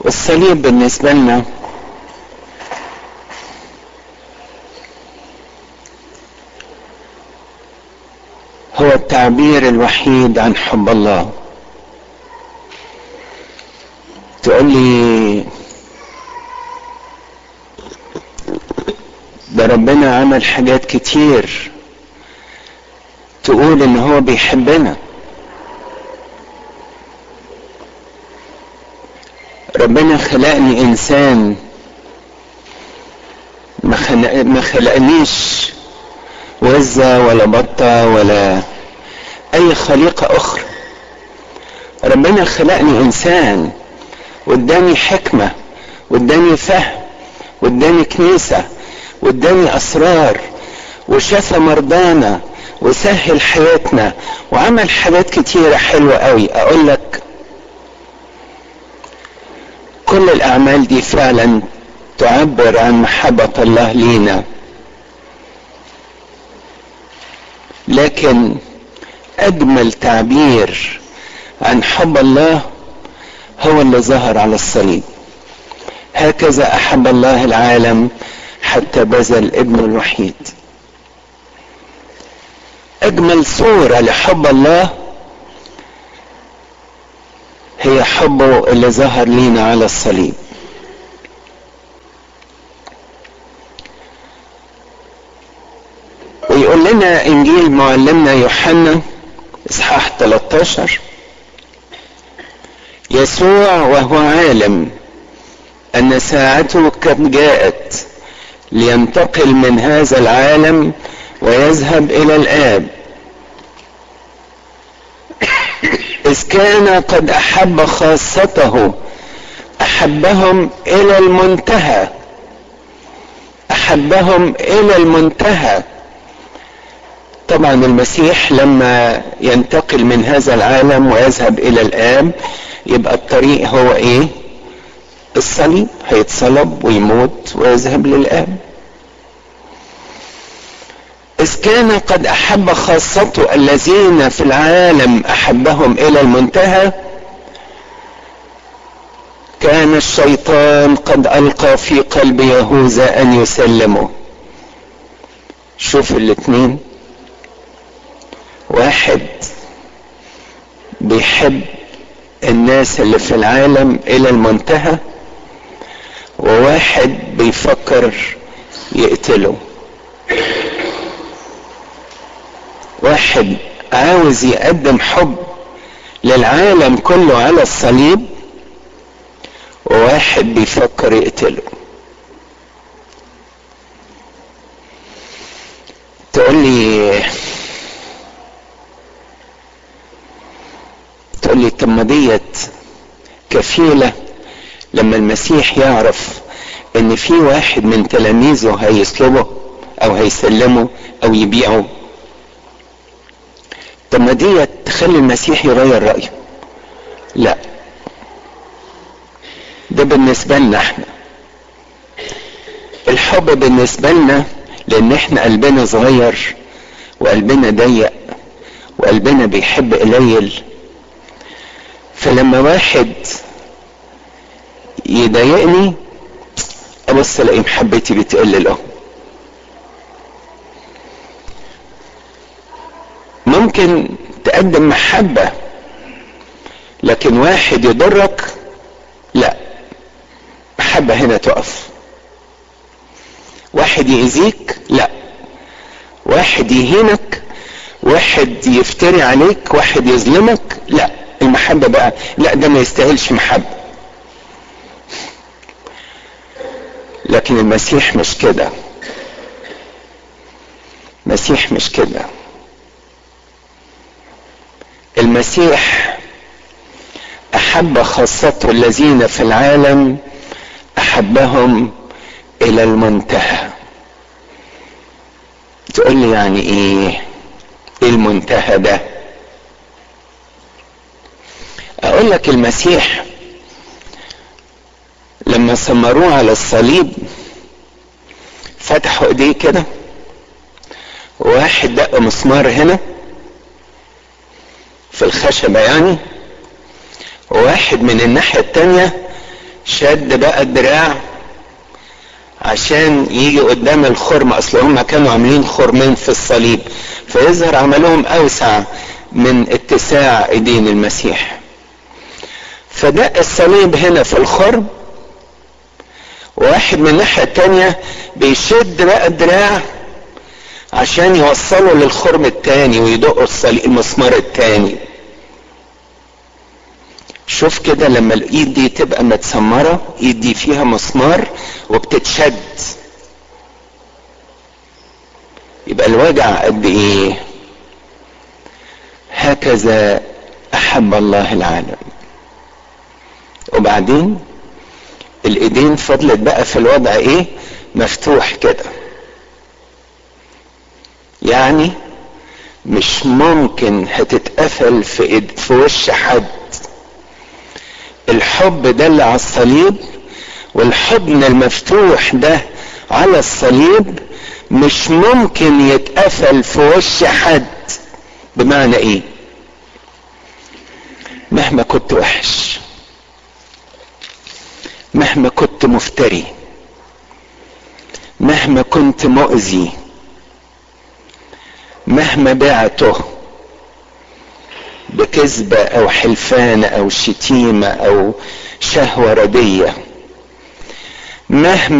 والصليب بالنسبة لنا هو التعبير الوحيد عن حب الله تقول لي ده ربنا عمل حاجات كتير تقول ان هو بيحبنا ربنا خلقني انسان ما, خلق ما خلقنيش وزة ولا بطة ولا اي خليقة اخرى ربنا خلقني انسان واداني حكمة واداني فهم واداني كنيسة واداني اسرار وشفى مرضانا وسهل حياتنا وعمل حاجات كتيرة حلوة قوي اقول لك كل الاعمال دي فعلا تعبر عن محبة الله لينا لكن اجمل تعبير عن حب الله هو اللي ظهر على الصليب هكذا احب الله العالم حتى بذل ابنه الوحيد اجمل صورة لحب الله هي حبه اللي ظهر لينا على الصليب ويقول لنا انجيل معلمنا يوحنا اصحاح 13 يسوع وهو عالم ان ساعته قد جاءت لينتقل من هذا العالم ويذهب الى الاب اذ كان قد احب خاصته احبهم الى المنتهى احبهم الى المنتهى طبعا المسيح لما ينتقل من هذا العالم ويذهب الى الاب يبقى الطريق هو ايه الصليب هيتصلب ويموت ويذهب للاب إذ كان قد أحب خاصته الذين في العالم أحبهم إلى المنتهى كان الشيطان قد ألقى في قلب يهوذا أن يسلمه شوف الاثنين واحد بيحب الناس اللي في العالم إلى المنتهى وواحد بيفكر يقتله واحد عاوز يقدم حب للعالم كله على الصليب وواحد بيفكر يقتله تقول لي تقول لي طب ما ديت كفيله لما المسيح يعرف ان في واحد من تلاميذه هيسلبه او هيسلمه او يبيعه طب ما دي تخلي المسيح يغير رأيه لا ده بالنسبة لنا احنا الحب بالنسبة لنا لان احنا قلبنا صغير وقلبنا ضيق وقلبنا بيحب قليل فلما واحد يضايقني ابص الاقي محبتي بتقل له ممكن تقدم محبة لكن واحد يضرك لا محبة هنا تقف واحد يأذيك لا واحد يهينك واحد يفتري عليك واحد يظلمك لا المحبة بقى لا ده ما يستاهلش محبة لكن المسيح مش كده المسيح مش كده المسيح احب خاصته الذين في العالم احبهم الى المنتهى تقول لي يعني ايه ايه المنتهى ده اقول لك المسيح لما سمروه على الصليب فتحوا ايديه كده واحد دق مسمار هنا في الخشبة يعني وواحد من الناحية التانية شد بقى الدراع عشان يجي قدام الخرم اصل هم كانوا عاملين خرمين في الصليب فيظهر عملهم اوسع من اتساع ايدين المسيح فدق الصليب هنا في الخرم واحد من الناحية التانية بيشد بقى الدراع عشان يوصله للخرم التاني ويدقوا الصليب المسمار التاني شوف كده لما الايد دي تبقى متسمرة ايد دي فيها مسمار وبتتشد يبقى الوجع قد ايه هكذا احب الله العالم وبعدين الايدين فضلت بقى في الوضع ايه مفتوح كده يعني مش ممكن هتتقفل في إيد في وش حد الحب ده اللي على الصليب والحضن المفتوح ده على الصليب مش ممكن يتقفل في وش حد بمعنى ايه مهما كنت وحش مهما كنت مفتري مهما كنت مؤذي مهما بعته بكذبة او حلفان او شتيمة او شهوة ردية مهما